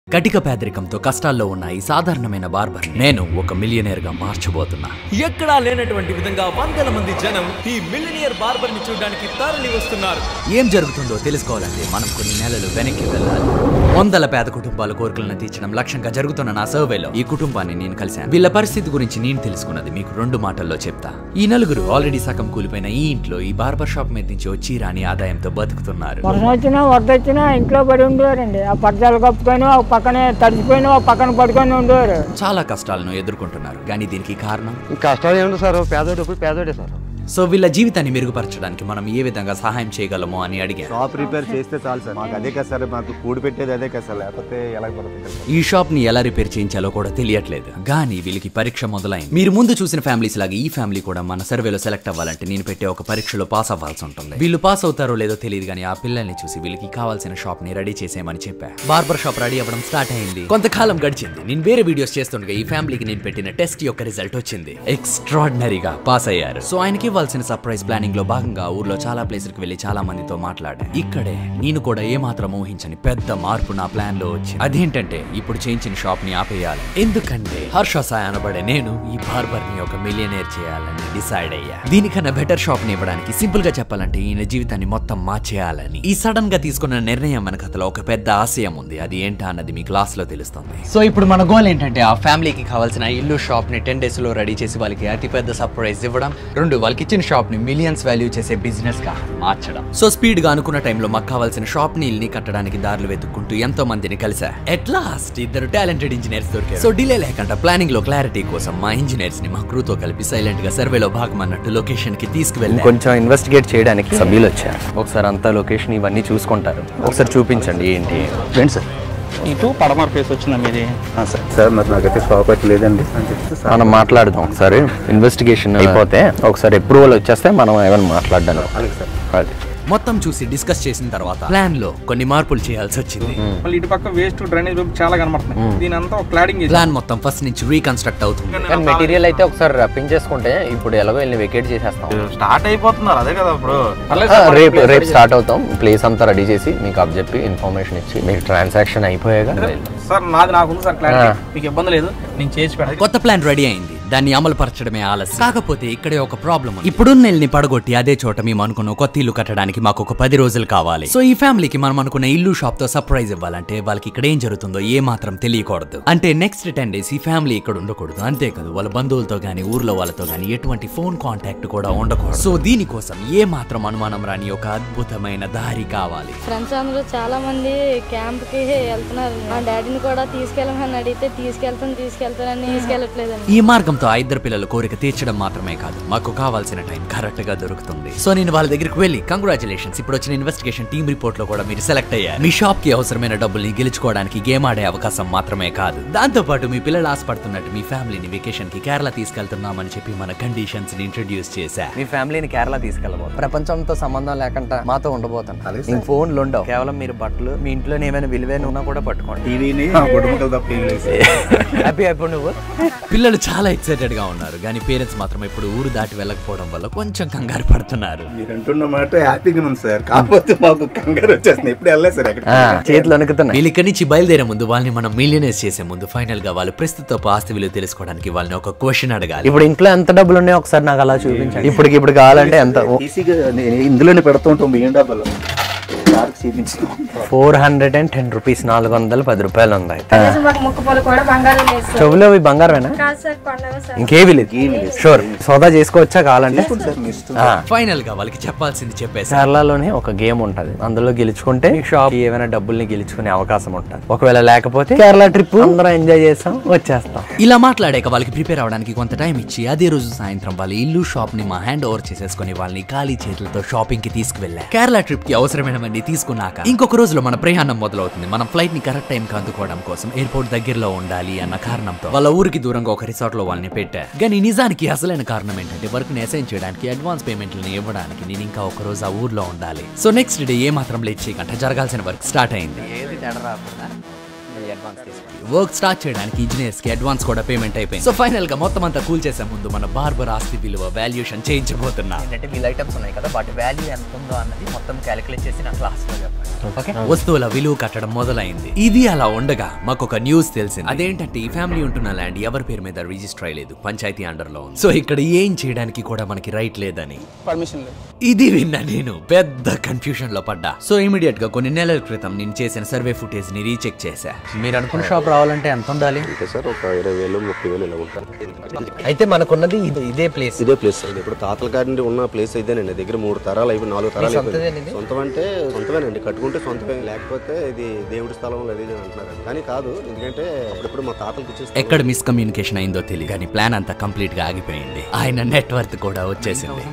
కటిక పేదరికంతో కష్టాల్లో ఉన్న ఈ సాధారణమైన బార్బర్ నేను ఒక మిలియనేర్ గా మార్చబోతున్నా ఎక్కడా లేనటువంటి విధంగా వందల మంది జనం ఈ మిలినియర్ బార్బర్ ని చూడడానికి తరలి వస్తున్నారు ఏం జరుగుతుందో తెలుసుకోవాలంటే మనం కొన్ని నెలలు వెనక్కి వెళ్ళాలి వందల పేద కుటుంబాల కోరికలను తీర్చడం లక్ష్యంగా జరుగుతున్న నా సర్వేలో ఈ కుటుంబాన్ని నేను కలిశాను వీళ్ళ పరిస్థితి గురించి నేను తెలుసుకున్నది మీకు రెండు మాటల్లో చెప్తా ఈ నలుగురు ఆల్రెడీ సగం కూలిపోయిన ఈ ఇంట్లో ఈ బార్బర్ షాప్ మీద నుంచి వచ్చి రాని ఆదాయంతో బతుకుతున్నారు వర్షం వచ్చినా వరద వచ్చినా ఇంట్లో పడి ఉండేవారండి ఆ పట్టాలు కప్పుకొని ఒక పక్కనే తడిసిపోయిన ఒక పక్కన పడుకొని ఉండేవారు చాలా కష్టాలను ఎదుర్కొంటున్నారు కానీ దీనికి కారణం కష్టాలు ఏముంది సార్ పేదోడు ఇప్పుడు పేదోడే సార్ సో వీళ్ళ జీవితాన్ని మెరుగుపరచడానికి మనం ఏ విధంగా సహాయం చేయగలమో అని అడిగాను షాప్ రిపేర్ చేస్తే చాలు సార్ మాకు అదే కదా సార్ మాకు కూడి పెట్టేది అదే కదా సార్ లేకపోతే ఎలా పడుతుంది సార్ ఈ షాప్ ని ఎలా రిపేర్ చేయించాలో కూడా తెలియట్లేదు కానీ వీళ్ళకి పరీక్ష మొదలైంది మీరు ముందు చూసిన ఫ్యామిలీస్ లాగా ఈ ఫ్యామిలీ కూడా మన సర్వేలో సెలెక్ట్ అవ్వాలంటే నేను పెట్టే ఒక పరీక్షలో పాస్ అవ్వాల్సి ఉంటుంది వీళ్ళు పాస్ అవుతారో లేదో తెలియదు కానీ ఆ పిల్లల్ని చూసి వీళ్ళకి కావాల్సిన షాప్ ని రెడీ చేసేయమని చెప్పా బార్బర్ షాప్ రెడీ అవ్వడం స్టార్ట్ అయింది కొంతకాలం గడిచింది నేను వేరే వీడియోస్ చేస్తుండగా ఈ ఫ్యామిలీకి నేను పెట్టిన టెస్ట్ యొక్క రిజల్ట్ వచ్చింది ఎక్స్ట్రాడినరీగా పాస్ అయ్యారు సో ఆయనకి ఇవ్వాల్సిన సర్ప్రైజ్ ప్లానింగ్ లో భాగంగా ఊర్లో చాలా ప్లేసులకు వెళ్లి చాలా మందితో మాట్లాడా ఇక్కడే నేను కూడా ఏమాత్రం ఊహించని పెద్ద మార్పు నా ప్లాన్ లో వచ్చింది అదేంటంటే ఇప్పుడు చేయించిన షాప్ ని ఆపేయాలి ఎందుకంటే హర్ష సాయి అనబడే నేను ఈ బార్బర్ ని ఒక మిలియనేర్ చేయాలని డిసైడ్ అయ్యా దీనికన్నా బెటర్ షాప్ ని ఇవ్వడానికి సింపుల్ గా చెప్పాలంటే ఈయన జీవితాన్ని మొత్తం మార్చేయాలని ఈ సడన్ గా తీసుకున్న నిర్ణయం వెనకతలో ఒక పెద్ద ఆశయం ఉంది అది ఏంటా అన్నది మీ క్లాస్ లో తెలుస్తుంది సో ఇప్పుడు మన గోల్ ఏంటంటే ఆ ఫ్యామిలీకి కావాల్సిన ఇల్లు షాప్ ని టెన్ డేస్ లో రెడీ చేసి వాళ్ళకి అతి పెద్ద సర్ప్రైజ్ ఇవ్వడం రెండు వాళ్ళకి ఇచ్చిన షాప్ ని మిలియన్స్ వాల్యూ చేసే బిజినెస్ గా మార్చడం సో స్పీడ్ గా అనుకున్న టైంలో మాకు కావాల్సిన షాప్ ని ఇల్ని కట్టడానికి దారులు వెతుక్కుంటూ ఎంతో మందిని కలిసా ఎట్ లాస్ట్ ఇద్దరు టాలెంటెడ్ ఇంజనీర్స్ దొరికారు సో డిలే లేకుండా ప్లానింగ్ లో క్లారిటీ కోసం మా ఇంజనీర్స్ ని మా క్రూతో కలిపి సైలెంట్ గా సర్వేలో భాగం అన్నట్టు లొకేషన్ కి తీసుకువెళ్ళి కొంచెం ఇన్వెస్టిగేట్ చేయడానికి సభ్యులు వచ్చారు ఒకసారి అంతా లొకేషన్ ఇవన్నీ చూసుకుంటారు ఒకసారి చూపించండి ఏంటి రండి సార్ ఇటు పడమర ఫేస్ వచ్చిందా మీది సార్ సార్ మరి నాకైతే షాప్ అయితే లేదండి అని చెప్తే సార్ మనం మాట్లాడదాం ఒకసారి ఇన్వెస్టిగేషన్ అయిపోతే ఒకసారి అప్రూవల్ వచ్చేస్తే మనం ఏమైనా మాట్లాడడానికి అలాగే సార్ అది మొత్తం చూసి డిస్కస్ చేసిన తర్వాత ప్లాన్ లో కొన్ని మార్పులు చేయాల్సి వచ్చింది మళ్ళీ ఇటు పక్క వేస్ట్ డ్రైనేజ్ రూమ్ చాలా కనబడుతుంది దీని అంతా ఒక క్లాడింగ్ చేసి ప్లాన్ మొత్తం ఫస్ట్ నుంచి రీకన్స్ట్రక్ట్ అవుతుంది కానీ మెటీరియల్ అయితే ఒకసారి రప్పించేసుకుంటే ఇప్పుడు ఎలాగో వెళ్ళి వెకేట్ చేసేస్తాం స్టార్ట్ అయిపోతున్నారు అదే కదా ఇప్పుడు పర్లేదు ఆ, సార్, రేపు place రేపు ready స్టార్ట్ అవుతాం ప్లేస్ అంతా రెడీ చేసి మీకు అప్ చెప్పి ఇన్ఫర్మేషన్ ఇచ్చి మీకు ట్రాన్సాక్షన్ అయిపోయాక వెళ్దాం. సార్ నాది నాకు ఉంది సార్ క్లారిటీ ఆ. మీకు ఇబ్బంది లేదు నేను చేసి పెడతాను కొత్త ప్లాన్ రెడీ అయింది దాన్ని అమలు పరచడమే ఆలస్యం కాకపోతే ఇక్కడే ఒక ప్రాబ్లం ఇప్పుడు నెల్ని పడగొట్టి అదే చోట మేము అనుకున్న కొత్త ఇల్లు కట్టడానికి మాకు ఒక పది రోజులు కావాలి సో ఈ ఫ్యామిలీకి మనం అనుకున్న ఇల్లు షాప్ తో సర్ప్రైజ్ ఇవ్వాలంటే వాళ్ళకి ఇక్కడ ఏం జరుగుతుందో ఏ మాత్రం తెలియకూడదు అంటే నెక్స్ట్ టెన్ డేస్ ఈ ఫ్యామిలీ ఇక్కడ ఉండకూడదు అంతేకాదు వాళ్ళ బంధువులతో గానీ ఊర్లో వాళ్ళతో గానీ ఎటువంటి ఫోన్ కాంటాక్ట్ కూడా ఉండకూడదు సో దీనికోసం ఏ మాత్రం అనుమానం రాని ఒక అద్భుతమైన దారి కావాలి ఫ్రెండ్స్ అందరూ చాలా మంది క్యాంప్ కి వెళ్తున్నారు మా డాడీని కూడా తీసుకెళ్ళమని అడిగితే తీసుకెళ్తాను తీసుకెళ్తానని తీసుకెళ్ళట్లేదండి ఈ మార్గంతో ఆ ఇద్దరు పిల్లల కోరిక తీర్చడం మాత్రమే కాదు మాకు కావాల్సిన టైం కరెక్ట్ గా దొరుకుతుంది సో నేను వాళ్ళ దగ్గరికి వెళ్ళి కంగ్రాచులేషన్స్ ఇప్పుడు వచ్చిన ఇన్వెస్టిగేషన్ టీమ్ రిపోర్ట్ లో కూడా మీరు సెలెక్ట్ అయ్యారు మీ షాప్ కి అవసరమైన డబ్బుల్ని గెలుచుకోవడానికి గేమ్ ఆడే అవకాశం మాత్రమే కాదు దాంతో పాటు మీ పిల్లలు ఆశపడుతున్నట్టు మీ ఫ్యామిలీని వెకేషన్ కి కేరళ తీసుకెళ్తున్నామని చెప్పి మన కండిషన్స్ ని ఇంట్రడ్యూస్ చేశా మీ ఫ్యామిలీని కేరళ తీసుకెళ్ళబోతుంది ప్రపంచంతో సంబంధం లేకుండా మాతో ఉండబోతాను ఇంక ఫోన్లు ఉండవు కేవలం మీరు బట్టలు మీ ఇంట్లో ఏమైనా విలువైన ఉన్నా కూడా పట్టుకోండి టీవీని గుడుముకలు తప్ప ఏం లేదు సార్. హ్యాపీ అయిపోయి నువ్వు పిల్లలు చాలా ఎక్సైటెడ్ గా ఉన్నారు కానీ పేరెంట్స్ మాత్రం ఇప్పుడు ఊరు దాటి వెళ్ళకపోవడం వల్ల కొంచెం కంగారు పడుతున్నారు మీరు అంటున్న మాట హ్యాపీగా ఉంది సార్ కాకపోతే మాకు కంగారు వచ్చేస్తుంది ఎప్పుడు వెళ్ళలేదు సార్ ఎక్కడ ఆ, చేతులు వణుకుతున్నాయి వీళ్ళు ఇక్కడి నుంచి బయలుదేరే ముందు వాళ్ళని మనం మిలియనర్స్ చేసే ముందు ఫైనల్ గా వాళ్ళు ప్రస్తుత ఆస్తి విలువ తెలుసుకోవడానికి వాళ్ళని ఒక క్వశ్చన్ అడగాలి ఇప్పుడు ఇంట్లో ఎంత డబ్బులు ఉన్నాయో ఒకసారి నాకు అలా చూపించండి ఇప్పటికి ఇప్పుడు కావాలంటే ఎంత ఈసీగా నేను ఇందులోనే పెడుతూ ఉంటాం బియ్యం డబ్బాలో సార్కి చూపించాం four hundred and ten rupees నాలుగు వందల పది రూపాయలు ఉంది అయితే ముక్కపొలు కూడా బంగారం లేదు సార్ చెవులు అవి బంగారమేనా కాదు సార్ కొండవ సార్ ఇంకేవి లేదు షూర్ సోదా చేసుకోవచ్చా కావాలంటే సార్ మీ ఇష్టం ఆ, ఫైనల్ గా వాళ్ళకి చెప్పాల్సింది చెప్పేసి కేరళలోనే ఒక గేమ్ ఉంటది అందులో గెలుచుకుంటే మీ షాప్ ఏమైనా డబ్బుల్ని గెలుచుకునే అవకాశం ఉంటుంది ఒకవేళ లేకపోతే కేరళ ట్రిప్ అందరం ఎంజాయ్ చేస్తాం వచ్చేస్తాం ఇలా మాట్లాడాక వాళ్ళకి ప్రిపేర్ అవడానికి కొంత టైం ఇచ్చి అదే రోజు సాయంత్రం వాళ్ళ ఇల్లు షాప్ ని మా హ్యాండ్ ఓవర్ చేసేసుకుని వాళ్ళని ఖాళీ చేతులతో షాపింగ్ కి తీసుకువెళ్ళా కేరళ ట్రిప్ కి అవసరమైనవన్నీ తీసుకున్నాక ఇంకొక రోజులో మన ప్రయాణం మొదలవుతుంది మనం ఫ్లైట్ ని కరెక్ట్ టైం కి అందుకోవడం కోసం ఎయిర్పోర్ట్ దగ్గరలో ఉండాలి అన్న కారణంతో వాళ్ళ ఊరికి దూరంగా ఒక రిసార్ట్ లో వాళ్ళని పెట్టా కానీ నిజానికి అసలైన కారణం ఏంటంటే వర్క్ ని అసైన్ చేయడానికి అడ్వాన్స్ పేమెంట్లను ఇవ్వడానికి నేను ఇంకా ఒక రోజు ఆ ఊర్లో ఉండాలి సో నెక్స్ట్ డే ఏ మాత్రం లేట్ చేయకుండా జరగాల్సిన వర్క్ స్టార్ట్ అయింది ఏది తేడా రాకుండా అడ్వాన్స్ తీసుకోండి వర్క్ స్టార్ట్ చేయడానికి ఇంజనీర్స్ కి అడ్వాన్స్ కూడా పేమెంట్ అయిపోయింది సో ఫైనల్ గా మొత్తం అంతా కూల్ చేసే ముందు మన బార్బర్ ఆస్తి విలువ వాల్యుయేషన్ చేయించబోతున్నా ఏంటంటే వీళ్ళ ఐటమ్స్ ఉన్నాయి కదా వాటి వాల్యూ ఎంత ఉందో అన్నది మొత్తం క్యాలిక్యులేట్ చేసి నా క్లాస్లో చెప్పండి ఓకే వస్తువుల విలువ కట్టడం మొదలైంది ఇది అలా ఉండగా మాకు ఒక న్యూస్ తెలిసింది అదేంటంటే ఈ ఫ్యామిలీ ఉంటున్న ల్యాండ్ ఎవరి పేరు మీద రిజిస్టర్ అయ్యలేదు పంచాయతీ అండర్ లో ఉంది సో ఇక్కడ ఏం చేయడానికి కూడా మనకి రైట్ లేదని పర్మిషన్ లేదు ఇది విన్నా నేను పెద్ద కన్ఫ్యూజన్ లో పడ్డా సో ఇమీడియట్ గా కొన్ని నెలల క్రితం నేను చేసిన సర్వే ఫుటేజ్ ని రీచెక్ చేశా మీరు అనుకున్న షాప్ రావాలంటే ఎంత ఉండాలి అంటే సార్ ఒక ఇరవై వేలు ముప్పై వేలు ఇలా ఉంటారు అయితే మనకున్నది ఇది- ఇదే ప్లేస్ ఇదే ప్లేస్ ఇది ఇప్పుడు తాతల గారి నుండి ఉన్న ప్లేస్ ఇదేనండి దగ్గర మూడు తరాలు అయిపోయి నాలుగు తరాలు సొంతదేనా అయిపోయింది ఇది? సొంతం అంటే సొంతమేనండి కట్టుకుంటే సొంతమే లేకపోతే ఇది దేవుడి స్థలం లేదు ఇది అంటున్నారు కానీ కాదు ఎందుకంటే అప్పుడప్పుడు మా తాతలకు ఇచ్చేసి ఎక్కడ మిస్కమ్యూనికేషన్ అయిందో తెలియదు కానీ ప్లాన్ అంతా కంప్లీట్ గా ఆగిపోయింది ఆయన నెట్వర్క్ కూడా వచ్చేసింది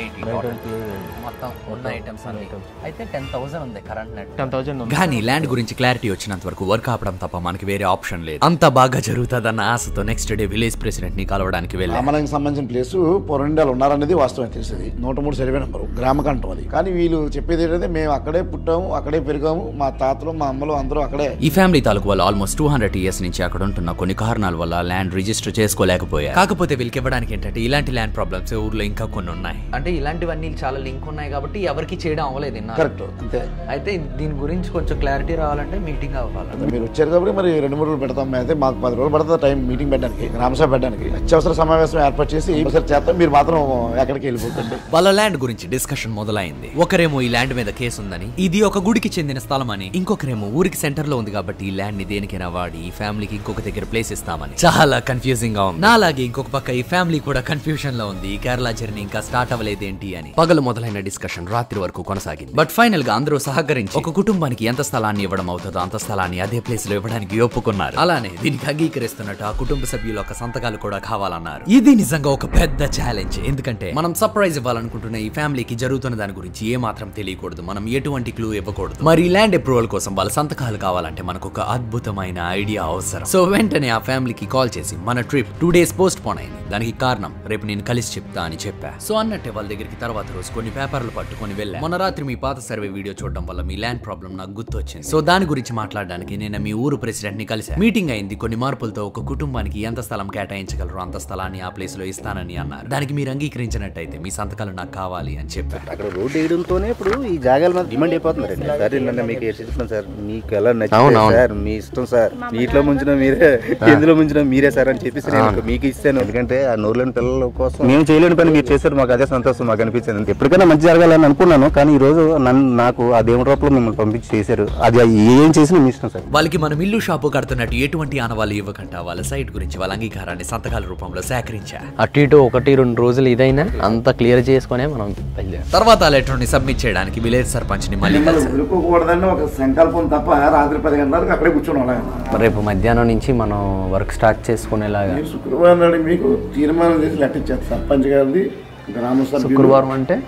మొత్తం ఉన్న ఐటమ్స్ అన్ని అయితే టెన్ థౌసండ్ ఉంది కరెంట్ నెట్ టెన్ థౌసండ్ కానీ ల్యాండ్ గురించి క్లారిటీ వచ్చినంత వరకు వర్క్ ఆపడం తప్ప మనకి వేరే ఆప్షన్ లేదు అంత బాగా జరుగుతుందన్న ఆశతో నెక్స్ట్ డే విలేజ్ ప్రెసిడెంట్ ని కలవడానికి వెళ్ళా రామలంకి సంబంధించిన ప్లేస్ పొరండాలు ఉన్నారనేది వాస్తవం తెలిసింది నూట మూడు సర్వే నెంబర్ గ్రామకంఠం అది కానీ వీళ్ళు చెప్పేది ఏంటంటే మేము అక్కడే పుట్టాము అక్కడే పెరిగాము మా తాతలు మా అమ్మలు అందరూ అక్కడే ఈ ఫ్యామిలీ తాలూకు వాళ్ళు ఆల్మోస్ట్ టూ హండ్రెడ్ ఇయర్స్ నుంచి అక్కడ ఉంటున్న కొన్ని కారణాల వల్ల ల్యాండ్ రిజిస్టర్ చేసుకోలేకపోయారు కాకపోతే వీళ్ళకి ఇవ్వడానికి ఏంటంటే ఇలాంటి ల్యాండ్ ప్రాబ్లమ్స్ ఊర్లో ఇంకా కొన్ని ఉన్నాయి అంటే ఇలాంటివన్నీ చాలా లింక్ ఉన్నాయి కాబట్టి ఎవరికి చేయడం అవ్వలేదు ఇన్నాళ్ళు. కరెక్ట్ అంతే అయితే దీని గురించి కొంచెం క్లారిటీ రావాలంటే మీటింగ్ అవ్వాలి మీరు వచ్చారు కాబట్టి మరి రెండు మూడు రోజులు పెడతాం అయితే మాకు పది రోజులు పడుతుంది టైం మీటింగ్ పెట్టడానికి గ్రామసభ పెట్టడానికి అత్యవసర సమావేశం ఏర్పాటు చేసి ఒకసారి చేస్తాం మీరు మాత్రం ఎక్కడికి వెళ్ళిపోతుంది వాళ్ళ ల్యాండ్ గురించి డిస్కషన్ మొదలైంది ఒకరేమో ఈ ల్యాండ్ మీద కేసు ఉందని ఇది ఒక గుడికి చెందిన స్థలం అని ఇంకొకరేమో ఊరికి సెంటర్ లో ఉంది కాబట్టి ఈ ల్యాండ్ ని దేనికైనా వాడి ఈ ఫ్యామిలీకి ఇంకొక దగ్గర ప్లేస్ ఇస్తామని చాలా కన్ఫ్యూజింగ్ గా ఉంది నాలాగే ఇంకొక పక్క ఈ ఫ్యామిలీ కూడా కన్ఫ్యూజన్ లో ఉంది ఈ కేరళ జర్నీ ఇంకా స్టార్ట్ అవ్వలేదేంటి అని పగలు మొదలైన డిస్కషన్ రాత్రి వరకు కొనసాగింది బట్ ఫైనల్ గా అందరూ సహకరించి ఒక కుటుంబానికి ఎంత స్థలాన్ని ఇవ్వడం అవుతుందో అంత స్థలాన్ని అదే ప్లేస్ లో ఇవ్వడానికి ఒప్పుకున్నారు అలానే దీనికి అంగీకరిస్తున్నట్టు ఆ కుటుంబ సభ్యుల యొక్క సంతకాలు కూడా కావాలన్నారు ఇది నిజంగా ఒక పెద్ద ఛాలెంజ్ ఎందుకంటే మనం సర్ప్రైజ్ ఇవ్వాలనుకుంటున్న ఈ ఫ్యామిలీకి జరుగుతున్న దాని గురించి ఏ మాత్రం తెలియకూడదు మనం ఎటువంటి క్లూ ఇవ్వకూడదు మరి ఈ ల్యాండ్ అప్రూవల్ కోసం వాళ్ళ సంతకాలు కావాలంటే మనకు ఒక అద్భుతమైన ఐడియా అవసరం సో వెంటనే ఆ ఫ్యామిలీకి కాల్ చేసి మన trip two days postpone అయింది దానికి కారణం రేపు నేను కలిసి చెప్తా అని చెప్పా సో అన్నట్టే వాళ్ళ దగ్గరికి తర్వాత రోజు కొన్ని పేపర్లు పట్టుకొని వెళ్ళా మొన్న రాత్రి మీ పాత సర్వే వీడియో చూడడం వల్ల మీ ల్యాండ్ ప్రాబ్లం నాకు గుర్తొచ్చింది సో దాని గురించి మాట్లాడడానికి నేను మీ ఊరు ప్రెసిడెంట్ ని కలిసా మీటింగ్ అయింది కొన్ని మార్పులతో ఒక కుటుంబానికి ఎంత స్థలం కేటాయించగలరో అంత స్థలాన్ని ఆ ప్లేస్ లో ఇస్తానని అన్నారు దానికి మీరు అంగీకరించినట్టయితే మీ సంతకాలు నాకు కావాలి అని చెప్పారు అక్కడ రోడ్డు వేయడంతోనే ఇప్పుడు ఈ జాగాల మీద డిమాండ్ అయిపోతుందండి సార్ నన్ను మీకు చెప్తున్నాను సార్ మీకు ఎలా అవును, నచ్చింది అవును. సార్ మీ ఇష్టం సార్ నీటిలో ముంచిన మీరే ఎందులో ముంచిన మీరే సార్ అని చెప్పేసి నేను మీకు ఇస్తాను ఎందుకంటే ఆ నూరులేని పిల్లల కోసం మేము చేయలేని పని మీరు చేశారు మాకు అదే సంతోషం మాకు అనిపించింది ఎప్పటికైనా మంచి జరగాలని అనుకున్నాను కానీ ఈ రోజు నన్ను నాకు ఆ దేవుడి రూపంలో మిమ్మల్ని పంపించి చేశారు అది ఏం చేసినా మీ ఇష్టం సార్ వాళ్ళకి మనం ఇల్లు షాపు కడుతున్నట్టు ఎటువంటి ఆనవాళ్ళు ఇవ్వకుండా వాళ్ళ సైట్ గురించి వాళ్ళ అంగీకారాన్ని సంతకాల రూపంలో సేకరించా అటు ఇటు ఒకటి రెండు రోజులు ఇదైనా అంత క్లియర్ చేసుకునే మనం బయలుదేరాం తర్వాత ఆ లెటర్ ని సబ్మిట్ చేయడానికి విలేజ్ సర్పంచ్ ని మళ్ళీ కలిసాను వదులుకోకూడదని ఒక సంకల్పం తప్ప రాత్రి పది గంటలకు అక్కడే కూర్చొని వాళ్ళ రేపు మధ్యాహ్నం నుంచి మనం వర్క్ స్టార్ట్ చేసుకునేలాగా మీరు శుక్రవారం నాడు మీకు తీర్మానం చేసి లెటర్ ఇచ్చారు సర్పంచ్ గారిది గ్రామ సభ్యులు శుక్రవారం అంటే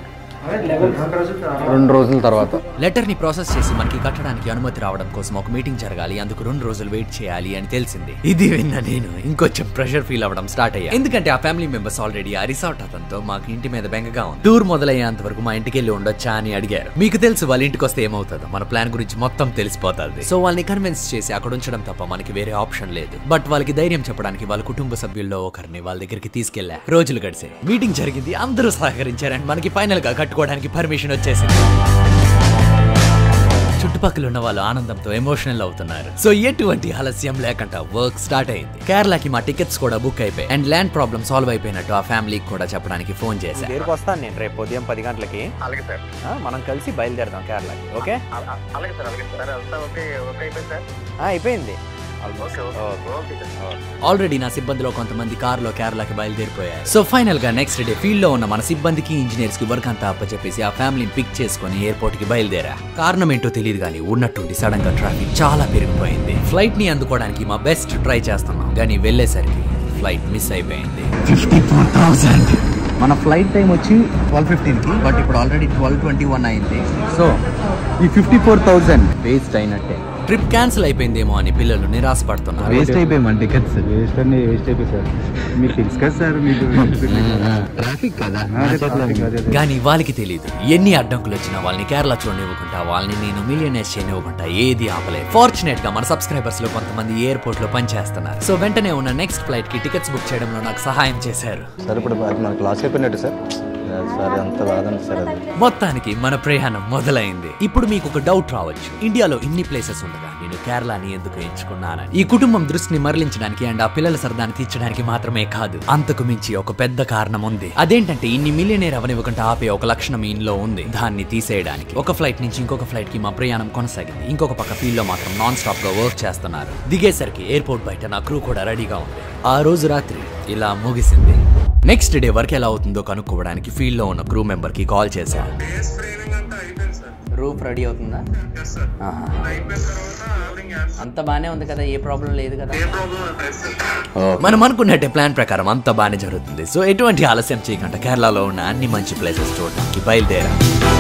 రెండు రోజుల తర్వాత లెటర్ ని ప్రాసెస్ చేసి మనకి కట్టడానికి అనుమతి రావడం కోసం ఒక మీటింగ్ జరగాలి అందుకు రెండు రోజులు వెయిట్ చేయాలి అని తెలిసింది ఇది విన్న నేను ఇంకొంచెం ప్రెషర్ ఫీల్ అవ్వడం స్టార్ట్ అయ్యా ఎందుకంటే ఆ ఫ్యామిలీ మెంబర్స్ ఆల్రెడీ ఆ రిసార్ట్ అతనితో మాకు ఇంటి మీద బెంగగా ఉంది టూర్ మొదలయ్యేంత వరకు మా ఇంటికి వెళ్ళి ఉండొచ్చా అని అడిగారు మీకు తెలుసు వాళ్ళ ఇంటికి వస్తే ఏమవుతుందో మన ప్లాన్ గురించి మొత్తం తెలిసిపోతుంది సో వాళ్ళని కన్విన్స్ చేసి అక్కడ ఉంచడం తప్ప మనకి వేరే ఆప్షన్ లేదు బట్ వాళ్ళకి ధైర్యం చెప్పడానికి వాళ్ళ కుటుంబ సభ్యుల్లో ఒకరిని వాళ్ళ దగ్గరికి తీసుకెళ్లా రోజులు గడిచాయి మీటింగ్ జరిగింది అందరూ సహకరించారు అండ్ మనకి ఫైనల్ గా కట్టుకోవడానికి పర్మిషన్ వచ్చేసింది చుట్టుపక్కల ఉన్న వాళ్ళు ఆనందంతో ఎమోషనల్ అవుతున్నారు సో ఎటువంటి ఆలస్యం లేకుండా వర్క్ స్టార్ట్ అయింది కేరళకి మా టికెట్స్ కూడా బుక్ అయిపోయాయి అండ్ ల్యాండ్ ప్రాబ్లమ్ సాల్వ్ అయిపోయినట్టు ఆ ఫ్యామిలీకి కూడా చెప్పడానికి ఫోన్ చేశాను దగ్గరకు వస్తాను నేను రేపు ఉదయం పది గంటలకి అలాగే సార్ ఆ, మనం కలిసి బయలుదేరదాం కేరళకి ఓకే అలాగే సార్ అలాగే సార్ అంతా ఓకే ఓకే అయిపోయింది సార్ ఆ, అయిపోయింది ఓకే ఓకే సార్ ఆల్రెడీ నా సిబ్బందిలో కొంతమంది కారులో కేరళకి బయలుదేరిపోయారు సో ఫైనల్ గా నెక్స్ట్ డే ఫీల్డ్ లో ఉన్న మన సిబ్బందికి ఇంజనీర్స్ కి వర్క్ అంతా అప్పచెప్పేసి ఆ ఫ్యామిలీని పిక్ చేసుకుని ఎయిర్పోర్ట్ కి బయలుదేరా కారణం ఏంటో తెలియదు కానీ ఉన్నట్టుండి సడన్ గా ట్రాఫిక్ చాలా పెరిగిపోయింది ఫ్లైట్ ని అందుకోవడానికి మా బెస్ట్ ట్రై చేస్తున్నాం కానీ వెళ్ళేసరికి ఫ్లైట్ మిస్ అయిపోయింది మన ఫ్లైట్ టైం వచ్చి ట్వెల్వ్ ఫిఫ్టీన్కి బట్ ఇప్పుడు ఆల్రెడీ ట్వెల్వ్ ట్వంటీ వన్ అయింది సో ఈ ఫిఫ్టీ ఫోర్ థౌజండ్ వేస్ట్ అయినట్టే ట్రిప్ క్యాన్సిల్ అయిపోయిందేమో అని పిల్లలు నిరాశపడుతున్నారు వేస్ట్ అయిపోయాయి మన టికెట్స్ వేస్ట్ అన్ని వేస్ట్ అయిపోయి సార్ మీకు తెలుసు కదా సార్ మీకు ట్రాఫిక్ కదా కానీ వాళ్ళకి తెలియదు ఎన్ని అడ్డంకులు వచ్చినా వాళ్ళని కేరళ చూడనివ్వకుండా వాళ్ళని నేను మిలియనర్స్ చేయనివ్వకుండా ఏది ఆపలేదు ఫార్చునేట్ గా మన సబ్స్క్రైబర్స్ లో కొంతమంది ఎయిర్పోర్ట్ లో పనిచేస్తున్నారు సో వెంటనే ఉన్న నెక్స్ట్ ఫ్లైట్ కి టికెట్స్ బుక్ చేయడంలో నాకు సహాయం చేశారు సార్ ఇప్పుడు అది మనకు లాస్ అయిపోయినట్టు సార్ సార్ అంత బాధండి సార్ అది మొత్తానికి మన ప్రయాణం మొదలైంది ఇప్పుడు మీకు ఒక డౌట్ రావచ్చు ఇండియాలో ఇన్ని ప్లేసెస్ ఉండగా నేను కేరళని ఎందుకు ఎంచుకున్నానని ఈ కుటుంబం దృష్టిని మరలించడానికి అండ్ ఆ పిల్లల సరదాన్ని తీర్చడానికి మాత్రమే కాదు అంతకు మించి ఒక పెద్ద కారణం ఉంది అదేంటంటే ఇన్ని మిలియనేర్ అవనివ్వకుండా ఆపే ఒక లక్షణం ఇంట్లో ఉంది దాన్ని తీసేయడానికి ఒక ఫ్లైట్ నుంచి ఇంకొక ఫ్లైట్ కి మా ప్రయాణం కొనసాగింది ఇంకొక పక్క ఫీల్డ్ లో మాత్రం నాన్ స్టాప్ గా వర్క్ చేస్తున్నారు దిగేసరికి ఎయిర్పోర్ట్ బయట నా క్రూ కూడా రెడీగా ఉంది ఆ రోజు రాత్రి ఇలా ముగిసింది నెక్స్ట్ డే వర్క్ ఎలా అవుతుందో కనుక్కోవడానికి ఫీల్డ్ లో ఉన్న క్రూ మెంబర్ కి కాల్ చేశాను రూఫ్ రెడీ అవుతుందా ఆహా. అంత బానే ఉంది కదా ఏ ప్రాబ్లం లేదు కదా మనం అనుకున్నట్టే ప్లాన్ ప్రకారం అంతా బాగానే జరుగుతుంది సో ఎటువంటి ఆలస్యం చేయకుండా కేరళలో ఉన్న అన్ని మంచి ప్లేసెస్ చూడడానికి బయలుదేరా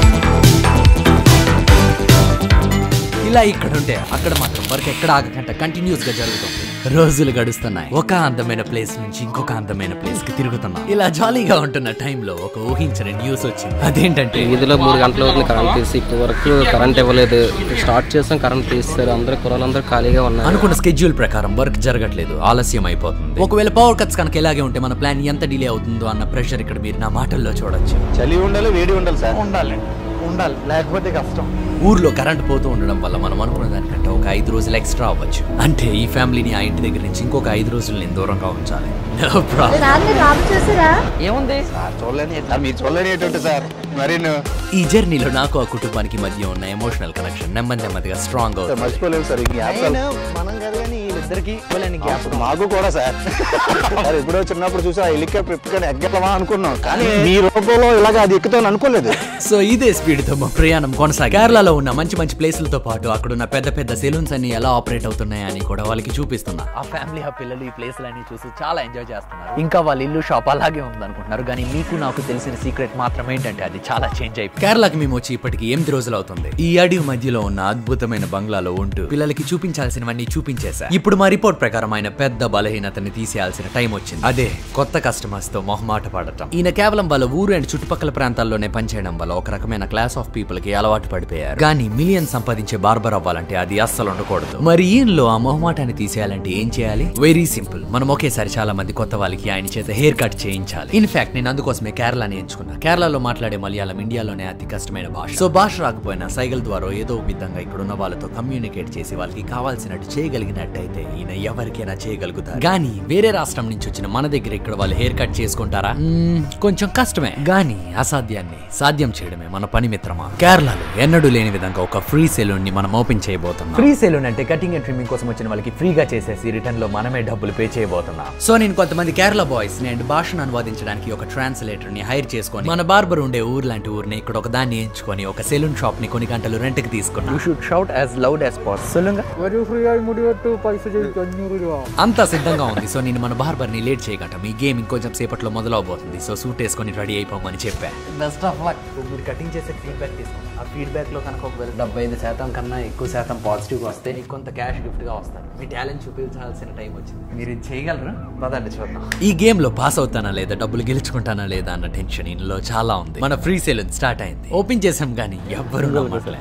ఇలా ఇక్కడ ఉంటే అక్కడ మాత్రం వర్క్ ఎక్కడ ఆగకుండా కంటిన్యూస్ గా జరుగుతుంది రోజులు గడుస్తున్నాయి ఒక అందమైన ప్లేస్ నుంచి ఇంకొక అందమైన ప్లేస్ కి తిరుగుతున్నాం ఇలా జాలీగా ఉంటున్న టైంలో ఒక ఊహించని న్యూస్ వచ్చింది అదేంటంటే వీధిలో మూడు గంటల వరకు కరెంట్ తీసి ఇప్పటి వరకు కరెంట్ ఇవ్వలేదు స్టార్ట్ చేసాం కరెంట్ తీస్తారు అందరు కుర్రాళ్ళందరూ ఖాళీగా ఉన్నారు అనుకున్న స్కెడ్యూల్ ప్రకారం వర్క్ జరగట్లేదు ఆలస్యం అయిపోతుంది ఒకవేళ పవర్ కట్స్ కనుక ఇలాగే ఉంటే మన ప్లాన్ ఎంత డిలే అవుతుందో అన్న ప్రెషర్ ఇక్కడ మీరు నా మాటల్లో చూడొచ్చు చలి ఉండాలి వేడి ఉండాలి సార్ ఉండాలి ఉండాలి లేకపోతే కష్టం ఊర్లో కరెంట్ పోతూ ఉండడం వల్ల మనం అనుకున్న దానికంటే ఒక ఐదు రోజులు ఎక్స్ట్రా అవ్వచ్చు అంటే ఈ ఫ్యామిలీని ఆ ఇంటి దగ్గర నుంచి ఇంకొక ఐదు రోజులు నేను దూరంగా ఉంచాలి No problem. రాత్రి రాబు చూసారా ఏముంది సార్ చూడలేని సార్ మీరు చూడలేని ఏంటంటే సార్ మరి ఈ జర్నీలో నాకు ఆ కుటుంబానికి మధ్య ఉన్న ఎమోషనల్ కనెక్షన్ నెమ్మది నెమ్మదిగా స్ట్రాంగ్ అవుతుంది మర్చిపోలేము సార్ ఈ గ్యాప్ మనం కదా కానీ వీళ్ళిద్దరికి గ్యాప్ మాకు కూడా సార్ సార్ ఎప్పుడో చిన్నప్పుడు చూసి ఆ హెలికాప్టర్ ఎప్పుడైనా ఎగ్గలమా అనుకున్నాం కానీ మీ రూపంలో ఇలాగ అది ఎక్కుతాను అనుకోలేదు సో ఇదే స్పీడ్ తో మా ప్రయాణం కొనసాగి కేరళలో ఉన్న మంచి మంచి ప్లేసులతో పాటు అక్కడ ఉన్న పెద్ద పెద్ద సెలూన్స్ అన్ని ఎలా ఆపరేట్ అవుతున్నాయని కూడా వాళ్ళకి చూపిస్తున్నా ఆ ఫ్యామిలీ ఆ పిల్లలు ఈ ప్లేస్లన్నీ చూసి చాలా ఎంజాయ్ చేస్తున్నారు ఇంకా వాళ్ళ ఇల్లు షాప్ అలాగే ఉంది అనుకుంటున్నారు కానీ మీకు నాకు తెలిసిన సీక్రెట్ మాత్రం ఏంటంటే అది చాలా చేంజ్ అయిపోయింది కేరళకి మేము వచ్చి ఇప్పటికి ఎనిమిది రోజులు అవుతుంది ఈ అడవి మధ్యలో ఉన్న అద్భుతమైన బంగ్లాలో ఉంటూ పిల్లలకి చూపించాల్సినవన్నీ చూపించేశా ఇప్పుడు మా రిపోర్ట్ ప్రకారం ఆయన పెద్ద బలహీనతని తీసేయాల్సిన టైం వచ్చింది అదే కొత్త కస్టమర్స్ తో మొహమాట పడటం ఈయన కేవలం వాళ్ళ ఊరు అండ్ చుట్టుపక్కల ప్రాంతాల్లోనే పనిచేయడం వల్ల ఒక రకమైన క్లాస్ ఆఫ్ పీపుల్ కి అలవాటు పడిపోయారు కానీ మిలియన్ సంపాదించే బార్బర్ అవ్వాలంటే అది అస్సలు ఉండకూడదు మరి ఈయనలో ఆ మొహమాటాన్ని తీసేయాలంటే ఏం చేయాలి వెరీ సింపుల్ మనం ఒకేసారి చాలా మంది కొత్త వాళ్ళకి ఆయన చేత హెయిర్ కట్ చేయించాలి ఇన్ఫాక్ట్ నేను అందుకోసమే కేరళని ఎంచుకున్నా కేరళలో మాట్లాడే మలయాళం ఇండియాలోనే అతి కష్టమైన భాష సో భాష రాకపోయినా సైగల్ ద్వారా ఏదో ఒక విధంగా ఇక్కడ ఉన్న వాళ్ళతో కమ్యూనికేట్ చేసి వాళ్ళకి కావాల్సినట్టు చేయగలిగినట్టయితే ఈయన ఎవరికైనా చేయగలుగుతారు కానీ వేరే రాష్ట్రం నుంచి వచ్చిన మన దగ్గర ఇక్కడ వాళ్ళు హెయిర్ కట్ చేసుకుంటారా మ్మ్, కొంచెం కష్టమే కానీ అసాధ్యాన్ని సాధ్యం చేయడమే మన పని మిత్రమా కేరళలో ఎన్నడూ లేని విధంగా ఒక ఫ్రీ సెలూన్ ని మనం ఓపెన్ చేయబోతున్నాం ఫ్రీ సెలూన్ అంటే కటింగ్ అండ్ ట్రిమ్మింగ్ కోసం వచ్చిన వాళ్ళకి ఫ్రీగా చేసేసి రిటర్న్ లో మనమే డబ్బులు పే చేయబోతున్నాం సో నేను కొంతమంది కేరళ బాయ్స్ ని అండ్ భాషను అనువాదించడానికి ఒక ట్రాన్స్లేటర్ ని హైర్ చేసుకొని మన బార్బర్ ఉండే ఊరు లాంటి ఊరిని ఇక్కడ ఒక దాన్ని ఎంచుకొని ఒక సెలూన్ షాప్ ని కొన్ని గంటలు రెంట్ కి తీసుకున్నాం you should shout as loud as possible సొల్లుంగా ഒരു ഫ്രീ ആയി മുടി വെട്ടു പൈസ ചോദിക്കും അഞ്ഞൂറ് രൂപ అంతా సిద్ధంగా ఉంది సో నేను మన బార్బర్ ని లేట్ చేయగటం ఈ గేమ్ ఇంకొంచెం సేపట్లో మొదలవబోతుంది సో సూట్ వేసుకొని రెడీ అయిపోమని చెప్పా బెస్ట్ ఆఫ్ లక్ మీరు కటింగ్ చేసే ఫీడ్బ్యాక్ తీసుకోండి ఆ ఫీడ్బ్యాక్ లో కనుక ఒకవేళ డెబ్బై ఐదు శాతం కన్నా ఎక్కువ శాతం పాజిటివ్ వస్తే మీకు కొంత క్యాష్ గిఫ్ట్ గా వస్తారు మీ టాలెంట్ చూపించాల్సిన టైం వచ్చింది మీరు ఇది చేయగలరా పదండి చూద్దాం ఈ గేమ్ లో పాస్ అవుతానా లేదా డబ్బులు గెలుచుకుంటానా లేదా అన్న టెన్షన్ ఇందులో చాలా ఉంది మన ఫ్రీ సెలూన్ స్టార్ట్ అయింది ఓపెన్ చేసాం కానీ ఎవ్వరూ నమ్మట్లే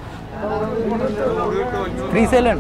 ఫ్రీ సెలూన్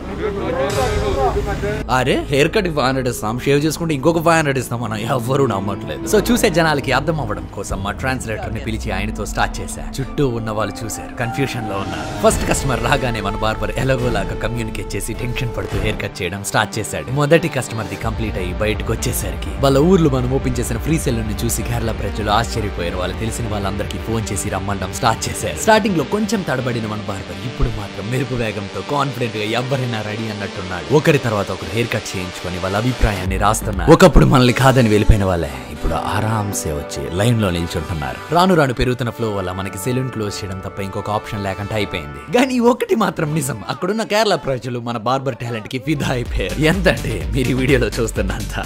అరే హెయిర్ కట్ ఫైవ్ హండ్రెడ్ ఇస్తాం షేవ్ చేసుకుంటే ఇంకొక ఫైవ్ హండ్రెడ్ ఇస్తాం మనం ఎవ్వరూ నమ్మట్లేదు సో చూసే జనాలకి అర్థం అవ్వడం కోసం మా ట్రాన్స్లేటర్ ని పిలిచి ఆయనతో స్టార్ట్ చేశా చుట్టూ ఉన్న వాళ్ళు చూశారు కన్ఫ్యూషన్ లో ఉన్నారు ఫస్ట్ కస్టమర్ రాగానే మన బార్బర్ ఎలాగోలాగా కమ్యూనికేట్ చేసి టెన్షన్ పడుతూ హెయిర్ కట్ చేయడం స్టార్ట్ చేశాడు మొదటి కస్టమర్ ది కంప్లీట్ అయ్యి బయటకు వచ్చేసరికి వాళ్ళ ఊర్లో మనం ఓపెన్ చేసిన ఫ్రీ సెలూన్ ని చూసి కేరళ ప్రజలు ఆశ్చర్యపోయారు వాళ్ళు తెలిసిన వాళ్ళందరికీ ఫోన్ చేసి రమ్మండం స్టార్ట్ చేశారు స్టార్టింగ్ లో కొంచెం తడబడిన మన బార్బర్ ఇప్పుడు మాత్రం మెరుపు వేగంతో కాన్ఫిడెంట్ గా ఎవరైనా రెడీ అన్నట్టున్నాడు ఒకరి తర్వాత ఒకరు హెయిర్ కట్ చేయించుకొని వాళ్ళ అభిప్రాయాన్ని రాస్తున్నారు ఒకప్పుడు మనల్ని కాదని వెళ్ళిపోయిన వాళ్ళే ఇప్పుడు ఆరాంసే వచ్చి లైన్ లో నిల్చుంటున్నారు రాను రాను పెరుగుతున్న ఫ్లో వల్ల మనకి సెలూన్ క్లోజ్ చేయడం తప్ప ఇంకొక ఆప్షన్ లేకుండా అయిపోయింది కానీ ఒకటి మాత్రం నిజం అక్కడున్న కేరళ ప్రజలు మన బార్బర్ టాలెంట్ కి ఫిదా అయిపోయారు ఎంత అంటే మీరు ఈ వీడియోలో చూస్తున్నంత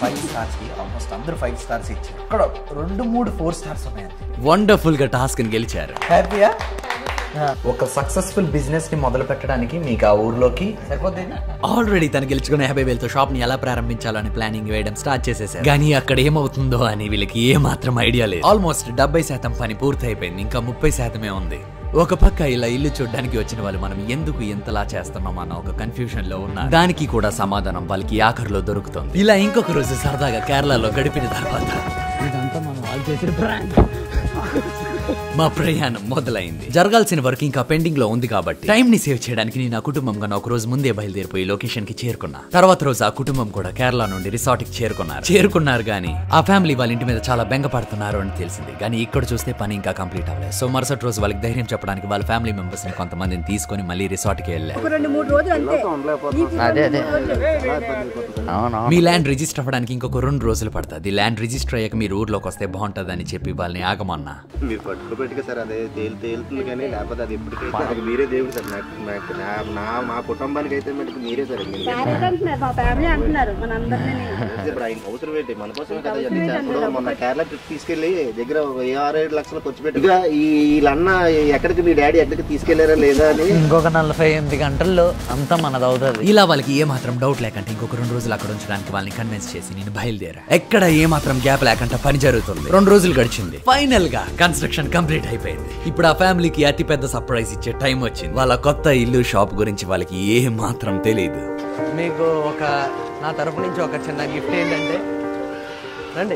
ఫైవ్ స్టార్స్ కి ఆల్మోస్ట్ అందరూ ఫైవ్ స్టార్స్ ఇచ్చారు ఇక్కడ రెండు మూడు ఫోర్ స్టార్స్ ఉన్నాయి వండర్ఫుల్ గా టాస్క్ ని గెలిచారు హ్యాపీయా ఒక సక్సెస్ఫుల్ బిజినెస్ ని మొదలు పెట్టడానికి మీకు ఆ ఊర్లోకి సరిపోతుంది ఆల్రెడీ తను గెలుచుకున్న యాభై వేలతో షాప్ ని ఎలా ప్రారంభించాలని ప్లానింగ్ వేయడం స్టార్ట్ చేసేసారు కానీ అక్కడ ఏమవుతుందో అని వీళ్ళకి ఏ మాత్రం ఐడియా లేదు ఆల్మోస్ట్ డెబ్బై శాతం పని పూర్తయిపోయింది ఇంకా ముప్పై శాతమే ఉంది ఒక పక్క ఇలా ఇల్లు చూడడానికి వచ్చిన వాళ్ళు మనం ఎందుకు ఎంతలా చేస్తున్నాం అన్న ఒక కన్ఫ్యూజన్ లో ఉన్నారు దానికి కూడా సమాధానం వాళ్ళకి ఆఖరిలో దొరుకుతుంది ఇలా ఇంకొక రోజు సరదాగా కేరళలో గడిపిన తర్వాత ఇదంతా మనం వాళ్ళు చేసిన prank. మా ప్రయాణం మొదలైంది జరగాల్సిన వర్క్ ఇంకా పెండింగ్ లో ఉంది కాబట్టి టైం ని సేవ్ చేయడానికి నేను ఆ కుటుంబంగా ఒక రోజు ముందే బయలుదేరిపోయి లొకేషన్ కి చేరుకున్నా తర్వాత రోజు ఆ కుటుంబం కూడా కేరళ నుండి రిసార్ట్ కి చేరుకున్నారు చేరుకున్నారు కానీ ఆ ఫ్యామిలీ వాళ్ళ ఇంటి మీద చాలా బెంగ పడుతున్నారు అని తెలిసింది కానీ ఇక్కడ చూస్తే పని ఇంకా కంప్లీట్ అవ్వలేదు సో మరుసటి రోజు వాళ్ళకి ధైర్యం చెప్పడానికి వాళ్ళ ఫ్యామిలీ మెంబర్స్ ని కొంతమందిని తీసుకొని మళ్ళీ రిసార్ట్ కి వెళ్ళారు రెండు మూడు రోజులు అంతే అదే అదే మీ ల్యాండ్ రిజిస్టర్ అవ్వడానికి ఇంకొక రెండు రోజులు పడుతుంది ల్యాండ్ రిజిస్టర్ అయ్యాక మీరు ఊర్లోకి వస్తే బాగుంటుందని చెప్పి వాళ్ళని ఆగమన్నా మీరు పట్టుకోబెట్టుగా సార్ అదే తేలి తేలుతుంది కానీ లేకపోతే అది ఎప్పటికీ నాకు మీరే దేవుడు సార్ నాకు నాకు నా- నా మా కుటుంబానికి అయితే మటుకు మీరే సార్ మీరు ఫ్యామిలీ అంటున్నారు మా ఫ్యామిలీ అంటున్నారు మన అందరినీ ఇప్పుడు ఆయన అవసరం ఏంటి మన కోసమే కదా ఇవన్నీ చేస్తున్నాడు మొన్న కేరళ ట్రిప్ తీసుకెళ్లి దగ్గర ఒక ఆరు ఏడు లక్షలు ఖర్చు పెట్టి ఇక ఈ వీళ్ళన్న ఎక్కడికి మీ డాడీ ఎక్కడికి తీసుకెళ్లారా లేదా అని ఇంకొక నలభై ఎనిమిది గంటల్లో అంతా మనది అవుతుంది ఇలా వాళ్ళకి ఏ మాత్రం డౌట్ లేకంటే ఇంకొక రెండు రోజులు అక్కడ ఉంచడానికి వాళ్ళని కన్విన్స్ చేసి నేను బయలుదేరా ఎక్కడ ఏ మాత్రం గ్యాప్ లేకుండా పని జరుగుతుంది రెండు రోజులు గడిచింది ఫైనల్ గా కన్స్ట్రక్షన్ కంప్లీట్ అయిపోయింది ఇప్పుడు ఆ ఫ్యామిలీకి అతి పెద్ద సర్ప్రైజ్ ఇచ్చే టైం వచ్చింది వాళ్ళ కొత్త ఇల్లు షాప్ గురించి వాళ్ళకి ఏ మాత్రం తెలియదు మీకు ఒక నా తరపు నుంచి ఒక చిన్న గిఫ్ట్ ఏంటంటే రండి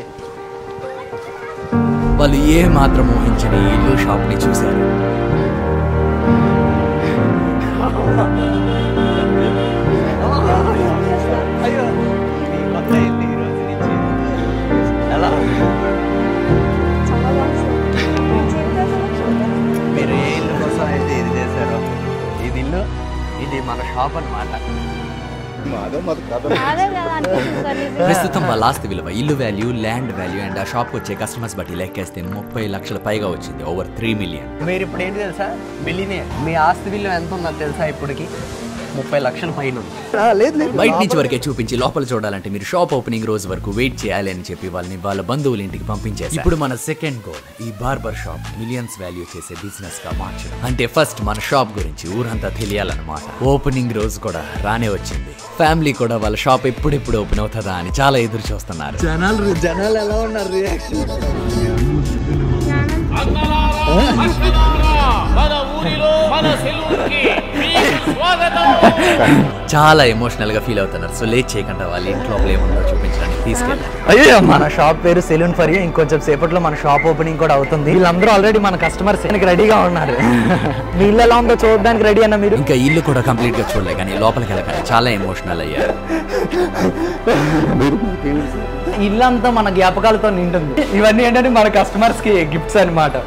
వాళ్ళు ఏ మాత్రం ఊహించని ఈ ఇల్లు షాప్ ని చూశారు అయ్యో మీ కొత్త ఇల్లు ఈ రోజు నుంచి ఎలా మీరు ఏ ఇల్లు కోసం అయితే ఇది చేశారో ఇది ఇల్లు ఇది మన షాప్ అన్నమాట మాదో మాది కాదు అదే కదా అనిపిస్తుంది సార్ నిజంగా. ప్రస్తుతం వాళ్ళ ఆస్తి విలువ ఇల్లు వాల్యూ ల్యాండ్ వాల్యూ అండ్ ఆ షాప్ వచ్చే కస్టమర్స్ బట్టి లెక్కేస్తే ముప్పై లక్షల పైగా వచ్చింది ఓవర్ త్రీ మిలియన్ మీరు ఇప్పుడు ఏంటి తెలుసా బిల్లినే మీ ఆస్తి విలువ ఎంత ఉందో తెలుసా ఇప్పటికి ముప్పై లక్షల పైన ఉంది లేదు లేదు బయట నుంచి వరకే చూపించి లోపల చూడాలంటే మీరు షాప్ ఓపెనింగ్ రోజు వరకు వెయిట్ చేయాలి అని చెప్పి వాళ్ళని వాళ్ళ బంధువుల ఇంటికి పంపించేసి ఇప్పుడు మన సెకండ్ గోల్ ఈ బార్బర్ షాప్ మిలియన్స్ వాల్యూ చేసే బిజినెస్ గా మార్చడం అంటే ఫస్ట్ మన షాప్ గురించి ఊరంతా తెలియాలన్నమాట ఓపెనింగ్ రోజు కూడా రానే వచ్చింది ఫ్యామిలీ కూడా వాళ్ళ షాప్ ఎప్పుడెప్పుడు ఓపెన్ అవుతుందా అని చాలా ఎదురు చూస్తున్నారు జనాలు జనాలు ఎలా ఉన్నారు రియాక్షన్ చాలా ఎమోషనల్ గా ఫీల్ అవుతున్నారు సో లేట్ చేయకుండా వాళ్ళ ఇంట్లో ఏముందో చూపించడానికి తీసుకెళ్ళారు అయ్యో మన షాప్ పేరు సెలూన్ ఫర్ యూ ఇంకొంచెం సేపట్లో మన షాప్ ఓపెనింగ్ కూడా అవుతుంది వీళ్ళందరూ ఆల్రెడీ మన కస్టమర్స్ రెడీగా ఉన్నారు మీ ఇల్లు ఎలా ఉందో చూడడానికి రెడీ అన్న మీరు ఇంకా ఇల్లు కూడా కంప్లీట్ గా చూడలే కానీ లోపలికి వెళ్ళగానే చాలా ఎమోషనల్ అయ్యారు ఇల్లు అంతా మన జ్ఞాపకాలతో నింటుంది ఇవన్నీ ఏంటంటే మన కస్టమర్స్ కి గిఫ్ట్స్ అన్నమాట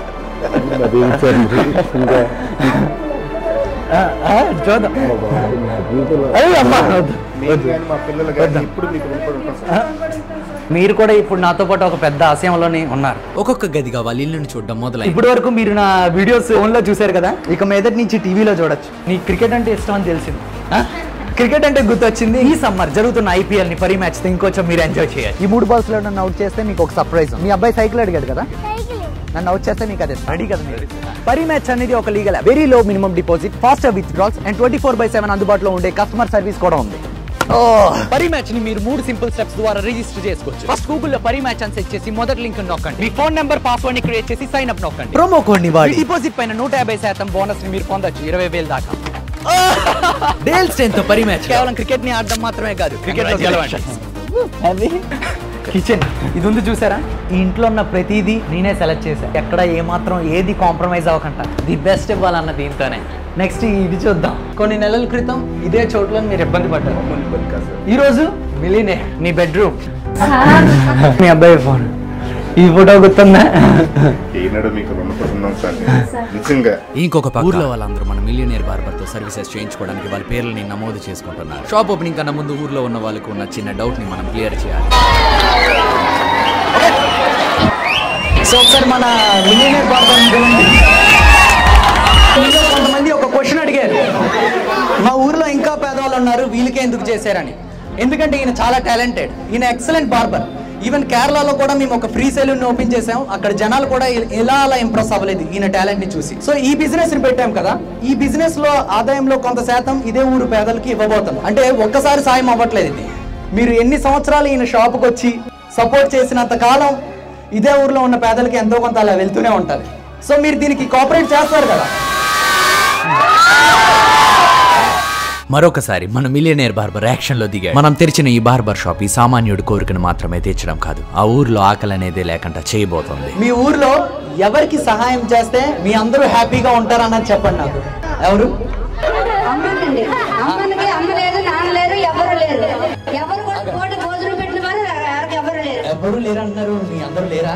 ఆ, ఆ, చూద్దాం అయ్యో, అమ్మా, వద్దు. మీరు కానీ మా పిల్లలు కానీ ఇప్పుడు మీకు రుణపడి ఉంటాం సార్ మీరు కూడా ఇప్పుడు నాతో పాటు ఒక పెద్ద ఆశయంలోనే ఉన్నారు ఒక్కొక్క గదిగా వాళ్ళ ఇల్లుని చూడడం మొదలైంది ఇప్పటి వరకు మీరు నా వీడియోస్ ఫోన్ లో చూసారు కదా ఇక మీదటి నుంచి టీవీలో చూడొచ్చు నీకు క్రికెట్ అంటే ఇష్టం అని తెలిసింది ఆ? క్రికెట్ అంటే గుర్తొచ్చింది ఈ సమ్మర్ జరుగుతున్న ఐపీఎల్ ని పరి మ్యాచ్ తో ఇంకొంచెం మీరు ఎంజాయ్ చేయాలి ఈ మూడు బాల్స్ లో నన్ను అవుట్ చేస్తే మీకు ఒక సర్ప్రైజ్ మీ అబ్బాయి సైకిల్ అడిగాడు కదా నన్ను అవుట్ చేస్తే మీకు అదే రెడీ కదా మీరు పరి మ్యాచ్ అనేది ఒక legal very low minimum deposit faster withdrawals and twenty four by seven అందుబాటులో ఉండే కస్టమర్ సర్వీస్ కూడా ఉంది పరి మ్యాచ్ ని మీరు మూడు సింపుల్ స్టెప్స్ ద్వారా రిజిస్టర్ చేసుకోవచ్చు ఫస్ట్ గూగుల్ లో పరి మ్యాచ్ అని సెట్ చేసి మొదటి లింక్ నొక్కండి మీ ఫోన్ నెంబర్ పాస్వర్డ్ ని క్రియేట్ చేసి సైన్ అప్ నొక్కండి ప్రోమో కోడ్ ని వాడి డిపాజిట్ పైన నూట యాభై శాతం బోనస్ ని మీరు పొందొచ్చు ఇరవై వేలు దాకా డేల్ స్టెన్ తో పరి మ్యాచ్ కేవలం క్రికెట్ ని ఆడడం మాత్రమే కాదు క్రికెట్ లో గెలవండి కిచెన్ ఇది ఉంది చూసారా ఈ ఇంట్లో ఉన్న ప్రతిదీ నేనే సెలెక్ట్ చేశాను ఎక్కడ ఏ మాత్రం ఏది కాంప్రమైజ్ అవ్వకుండా ది బెస్ట్ ఇవ్వాలన్న దీంతోనే నెక్స్ట్ ఇది చూద్దాం కొన్ని నెలల క్రితం ఇదే చోట్ల మీరు ఇబ్బంది పడ్డారు ఈ రోజు మిలీనే నీ బెడ్రూమ్ మీ అబ్బాయి ఫోన్ ఈ ఫోటో గుర్తుందా ఈనాడు మీకు రుణపడి ఉన్నాం సార్ నిజంగా ఇంకొక పక్క ఊర్లో వాళ్ళందరూ మన మిలియనియర్ బార్బర్ తో సర్వీసెస్ చేయించుకోవడానికి వాళ్ళ పేర్లని నమోదు చేసుకుంటున్నారు షాప్ ఓపెనింగ్ కన్నా ముందు ఊర్లో ఉన్న వాళ్ళకు ఉన్న చిన్న డౌట్ ని మనం క్లియర్ చేయాలి సో ఒకసారి మన మిలియనర్ బార్బర్ చూడండి ఇందులో కొంతమంది ఒక క్వశ్చన్ అడిగారు మా ఊర్లో ఇంకా పేదవాళ్ళు ఉన్నారు వీళ్ళకే ఎందుకు చేశారని ఎందుకంటే ఈయన చాలా టాలెంటెడ్ ఈయన ఎక్సలెంట్ బార్బర్ ఈవెన్ కేరళలో కూడా మేము ఒక ఫ్రీ సెలూన్ ఓపెన్ చేసాం అక్కడ జనాలు కూడా ఇ- ఇలా అలా ఇంప్రెస్ అవ్వలేదు ఈయన టాలెంట్ ని చూసి సో ఈ బిజినెస్ ని పెట్టాం కదా ఈ బిజినెస్ లో ఆదాయంలో కొంత శాతం ఇదే ఊరు పేదలకి ఇవ్వబోతున్నాం అంటే ఒక్కసారి సాయం అవ్వట్లేదు ఇది మీరు ఎన్ని సంవత్సరాలు ఈయన షాపుకి వచ్చి సపోర్ట్ చేసినంత కాలం ఇదే ఊర్లో ఉన్న పేదలకి ఎంతో కొంత అలా వెళ్తూనే ఉంటారు సో మీరు దీనికి కోఆపరేట్ చేస్తారు కదా మరొకసారి మన మిలియనేర్ బార్బర్ యాక్షన్ లో దిగాడు మనం తెరిచిన ఈ బార్బర్ షాప్ ఈ సామాన్యుడి కోరికను మాత్రమే తీర్చడం కాదు ఆ ఊర్లో ఆకలి అనేది లేకుండా చేయబోతోంది మీ ఊర్లో ఎవరికి సహాయం చేస్తే మీ అందరూ హ్యాపీగా ఉంటారన్నది చెప్పండి నాకు ఎవరు అమ్మనండి అమ్మనికి అమ్మ లేదు నాన్న లేరు ఎవరు లేరు ఎవరు కూడా పూట భోజనం పెట్టిన వారు ఎవరికి ఎవరు లేరు ఎవరు లేరు అంటున్నారు మీ అందరూ లేరా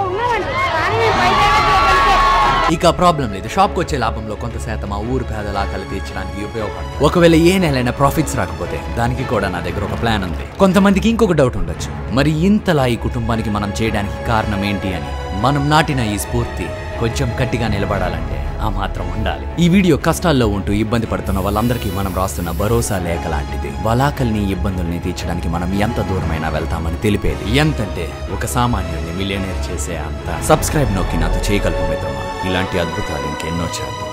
ఇక ప్రాబ్లం లేదు షాప్కి వచ్చే లాభంలో కొంత శాతం ఆ ఊరు పేదల ఆకలి తీర్చడానికి ఉపయోగపడుతుంది ఒకవేళ ఏ నెలైనా ప్రాఫిట్స్ రాకపోతే దానికి కూడా నా దగ్గర ఒక ప్లాన్ ఉంది కొంతమందికి ఇంకొక డౌట్ ఉండొచ్చు మరి ఇంతలా ఈ కుటుంబానికి మనం చేయడానికి కారణం ఏంటి అని మనం నాటిన ఈ స్ఫూర్తి కొంచెం గట్టిగా నిలబడాలంటే ఆ మాత్రం ఉండాలి ఈ వీడియో కష్టాల్లో ఉంటూ ఇబ్బంది పడుతున్న వాళ్ళందరికీ మనం రాస్తున్న భరోసా లేఖ లాంటిది వాళ్ళ ఆకలిని ఇబ్బందుల్ని తీర్చడానికి మనం ఎంత దూరమైనా వెళ్తామని తెలిపేది ఎంతంటే ఒక సామాన్యుడిని మిలియనేర్ చేసే అంత సబ్స్క్రైబ్ నొక్కి నాతో చేయగలరు మిత్రమా ఇలాంటి అద్భుతాలు ఇంకెన్నో చేద్దాం